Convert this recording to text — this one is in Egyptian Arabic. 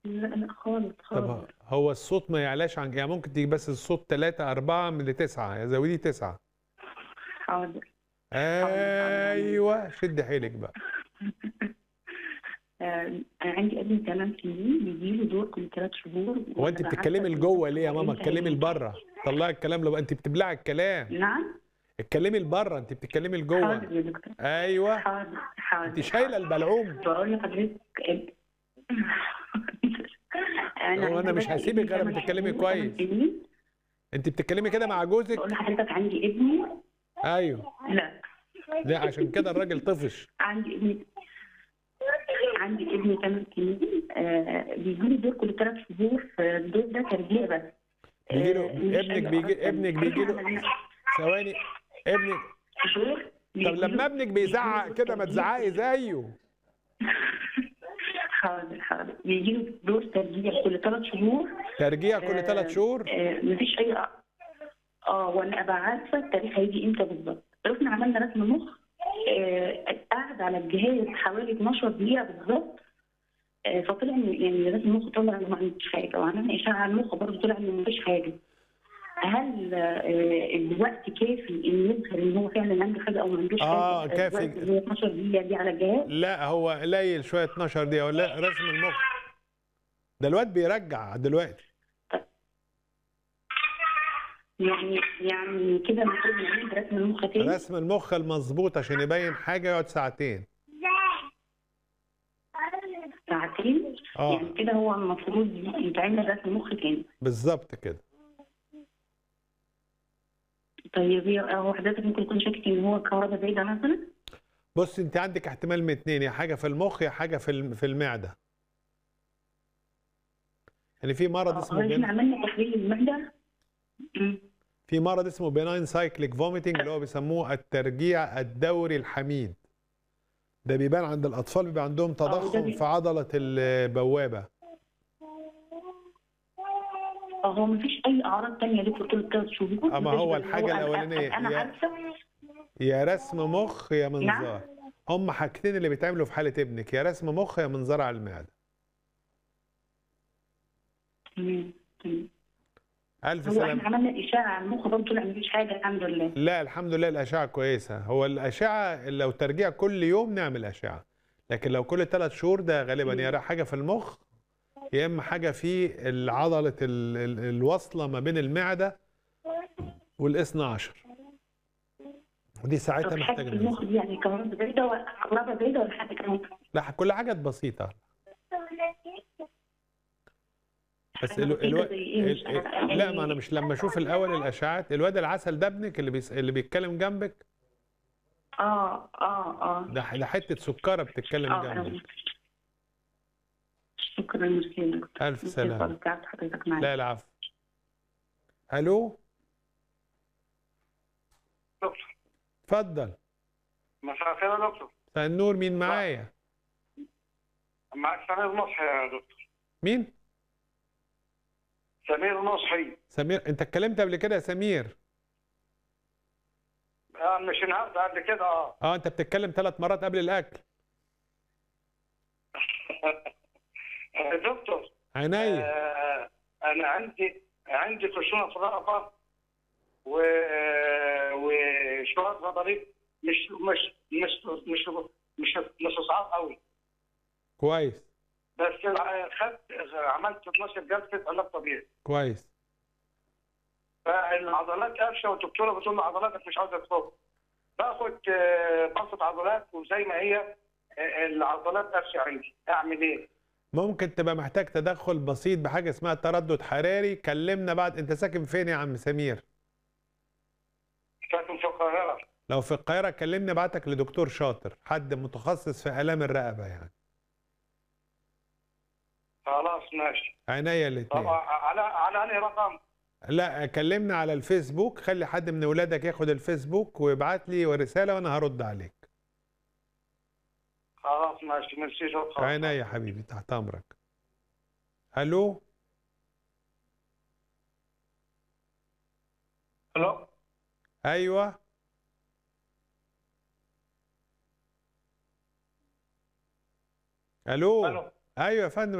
لا لا خالص طب خالص هو الصوت ما يعلاش عن يعني ممكن تيجي بس الصوت 3 4 من لتسعة يا زودي 9 حاضر ايوه شد حيلك بقى آه، انا عندي ابني 8 سنين بيجي له دور كل ثلاث شهور هو انت بتتكلمي لجوه ليه يا ماما اتكلمي لبره طلعي الكلام لو انت بتبلعي الكلام نعم اتكلمي لبره انت بتتكلمي لجوه حاضر يا دكتور ايوه حاضر حاضر انت شايله البلعوم بقول لحضرتك اب- هو أنا عندي مش بقى هسيبك ابني غير ثمان لما تتكلمي شهور، كويس. ثمان سنين. انت بتتكلمي كده مع جوزك بقول لحضرتك عندي ابني ايوه لا لا عشان كده الراجل طفش عندي ابني عندي ابني 8 سنين آه بيجي لي دور كل ثلاث شهور فالدور ده ترجيع بس بيجي له آه، مش ابنك أي بيجي أعراض ابنك تانية. بيجي له ثواني ابنك دور طب بيجي لما له- ابنك بيزعق بيجي له كده ما ترجيع. تزعقي زيه حاضر حاضر بيجي له دور ترجيع كل ثلاث شهور ترجيع كل آه، ثلاث شهور آه مفيش اي اه وانا ابقى عارفه التاريخ هيجي امتى بالظبط رحنا عملنا رسم مخ آه قعد على الجهاز حوالي 12 دقيقه بالظبط آه فطلع ان يعني رسم المخ طلع انه ما عندوش حاجه وعملنا اشعه على المخ برضه طلع انه مفيش حاجه هل آه الوقت كافي ان يظهر ان هو فعلا عنده حاجه او ما عندوش آه، حاجه كافي. الوقت اللي هو 12 دقيقه دي على الجهاز لا هو قليل شويه 12 دقيقه ولا رسم المخ ده الواد بيرجع دلوقتي يعني يعني كده المفروض نعمل رسم المخ تاني رسم المخ المظبوط عشان يبين حاجه يقعد ساعتين ساعتين اه يعني كده هو المفروض يتعمل رسم مخ تاني بالظبط كده طيب هي- هو حضرتك ممكن يكون شاكك ان هو كهرباء بعيدة مثلا؟ بص انت عندك احتمال من اتنين يا حاجه في المخ يا حاجه في الم- في المعده يعني في مرض اه اسمه احنا بين... عملنا تحليل المعدة مم. في مرض اسمه بيناين سايكليك فوميتنج اللي هو بيسموه الترجيع الدوري الحميد ده بيبان عند الاطفال بيبقى عندهم تضخم بي- في عضله البوابه اه هو مفيش اي اعراض تانية ليه في طول الثلاث شهور أما مفيش هو غير الحاجة إن هو أنا- الأولانية انا يا- عارفة يا رسم مخ يا منظار هم حاجتين اللي بيتعملوا في حاله ابنك يا رسم مخ يا منظار على المعده تمام تمام الف هو سلام احنا عملنا اشاعة على المخ برضه طلع مفيش حاجة الحمد لله لا الحمد لله الاشعه كويسه هو الاشعه لو ترجيع كل يوم نعمل اشعه لكن لو كل ثلاث شهور ده غالبا يا حاجه في المخ يا اما حاجه في عضله ال- ال- الواصله ما بين المعده والاثنى عشر ودي ساعتها طب حاجة محتاجه في المخ ننزل. دي يعني كهرباء بعيدة ولا كهرباء بعيدة ولا حاجة كمان؟ لا كل حاجات بسيطه بس حاجة الو... بسيطة الو... زي إيه؟ مش ال- عارفة. لا ما انا مش لما اشوف الاول الاشعات الواد العسل ده ابنك اللي بيس... اللي بيتكلم جنبك اه اه اه ده ده حته سكره بتتكلم اه جنبك أنا- شكرا ميرسي يا دكتور الف ميرسي سلامه خالص تعبت حضرتك معايا لا العفو الو دكتور اتفضل مساء الخير يا دكتور مساء النور مين معايا معك سمير نصحي يا دكتور مين سمير نصحي سمير انت اتكلمت قبل كده يا سمير آه مش النهارده قبل كده اه اه انت بتتكلم ثلاث مرات قبل الاكل آه، دكتور عينيا آه انا عندي عندي خشونه في الرقبه و وشويه غضاريف مش مش مش مش مش مش صعب قوي كويس بس آه، خدت عملت 12 جلسه علاج طبيعي كويس فالعضلات قافشه والدكتوره بتقول لي عضلاتك مش عاوزه تفك باخد آه، بسط عضلات وزي ما هي آه، العضلات قافشه عندي اعمل ايه؟ ممكن تبقى محتاج تدخل بسيط بحاجه اسمها تردد حراري كلمنا بعد انت ساكن فين يا عم سمير ساكن في القاهره لو في القاهره كلمني ابعتك لدكتور شاطر حد متخصص في الام الرقبه يعني خلاص ماشي عينيا الاثنين طبعا على على انهي رقم؟ لا كلمنا على الفيسبوك خلي حد من ولادك ياخد الفيسبوك ويبعت لي رساله وانا هرد عليك خلاص ماشي ميرسي شكرا عينيا يا حبيبي تحت امرك الو الو ايوه الو الو ايوه يا فندم